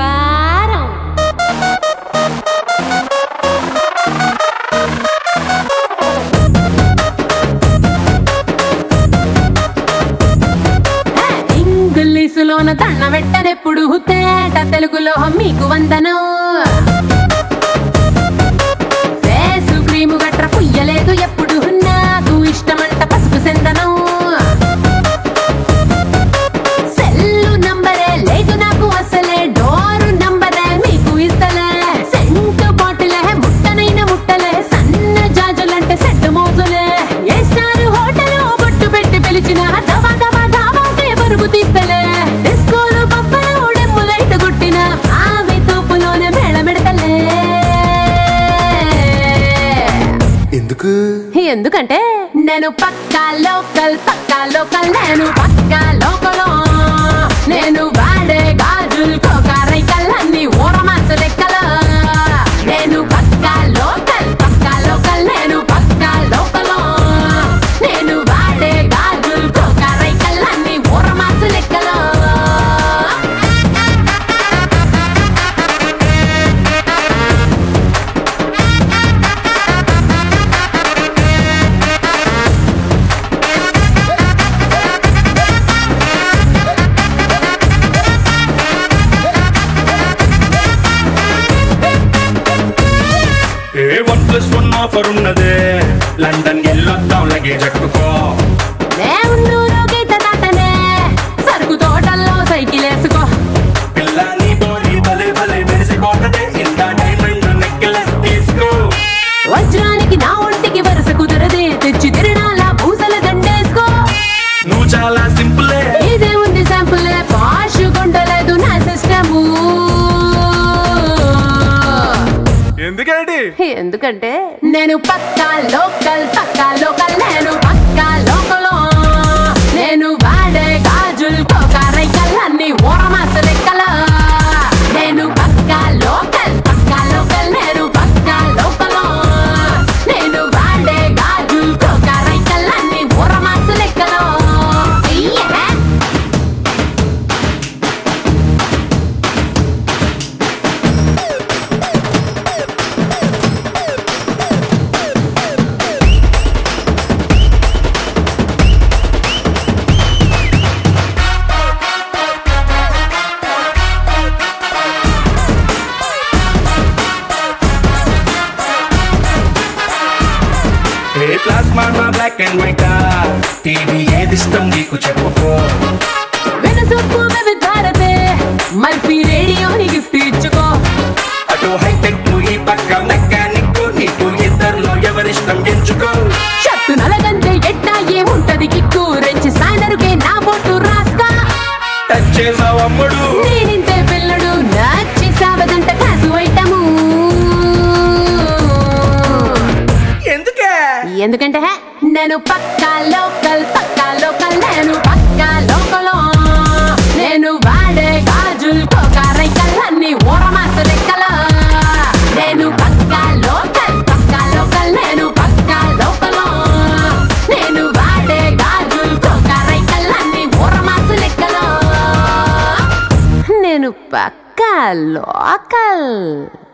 బంగారం ఇంగ్లీషులోన దండ పెట్టనెప్పుడు తేట తెలుగులో మీకు వందనం ఫేసు క్రీము గట్ర పుయ్యలేదు ఎప్పుడు నాకు ఇష్టమంట పసుపు సెందనం సెల్లు నంబరే లేదు నాకు అసలే డోరు నంబరే మీకు ఇస్తలే సెంటు బాటిలే ముట్టనైన ముట్టలే సన్న జాజులంటే సెట్ మోజులే ఏ స్టార్ హోటల్ బొట్టు పెట్టి పిలిచిన దవా దవా దావాకే బరువు తీస్తలే డిస్కోలు పప్పలు డెమ్ము లైట్ కొట్టిన ఆమె తోపులోనే మేళమెడతలే ఎందుకు ఎందుకంటే నేను పక్కా లోకల్ పక్కా లోకల్ నేను పక్కా లోకల్ నేను వాడే గాజులు కోకారైకల్ అన్ని ఊరమాస లెక్కలు నేను పక్కా లోకల్ పక్కా లోకల్ నేను పక్కా లోకల్ నేను వాడే గాజులు కోకారైకల్ అన్ని ఊరమాస లెక్కలు ఏ వన్ ప్లస్ వన్ ఆఫర్ ఉన్నదే లండన్ ఎల్లొద్దాం లగేజ్ అట్టుకో దేవుళ్ళూరు గీత దాటనే సరుకు తోటల్లో సైకిల్ వేసుకో పిల్ల నీ బాడీ భలే భలే మెరిసిపోతదే ఇంత డైమండ్ నెక్లెస్ తీసుకో వజ్రానికి నా ఒంటికి వరుస కుదరదే తెచ్చి తిరణాల పూసల దండేసుకో నువ్వు చాలా సింపులే ఇదే ఉంది శాంపుల్ పాష్ కొండలేదు నా సిస్టము ఎందుకేంటి ఎందుకంటే నేను పక్కా లోకల్ పక్కా లోకల్ నేను పక్కా లోకల్ నేను వాడే గాజులు కోకారైకల్ అన్ని ఓరమాస లెక్కల నేను పక్కా లోకల్ పక్కా లోకల్ నేను పక్కా లోకల్ నేను వాడే గాజులు కోకారైకల్ అన్ని ఓరమాస లెక్కలో ఇయ్యే ఏ ప్లాస్మా నా బ్లాక్ అండ్ వైట్ టీవీ ఏది ఇష్టం నీకు చెప్పుకో వెనసొప్పు విధారతే మల్పి రేడియోని గిఫ్ట్ ఇచ్చుకో అటు హైటెక్ ఈ పక్క మెకానిక్ నీకు ఇద్దరిలో ఎవరిష్టం ఎంచుకో షట్టు నలగంటే ఎట్టా ఏముంటది కిక్కు రెంచి సాయనరుకే నా బొట్టు రాస్తా టచ్ చేసావు అమ్ముడు నేనింతే పిల్లడు నచ్చి సావదంట కాసు ఐటము ఎందుకే ఎందుకంటే నేను పక్కా లోకల్ పక్కా లోకల్ నేను పక్కా లోకల్ నేను వాడే గాజులు కోకారైకల్ అన్ని ఊరమాస లెక్కల నేను పక్కా లోకల్ పక్కా లోకల్ నేను పక్కా లోకల్ నేను వాడే గాజులు కోకారైకల్ అన్ని ఊరమాస లెక్కల నేను పక్కా లోకల్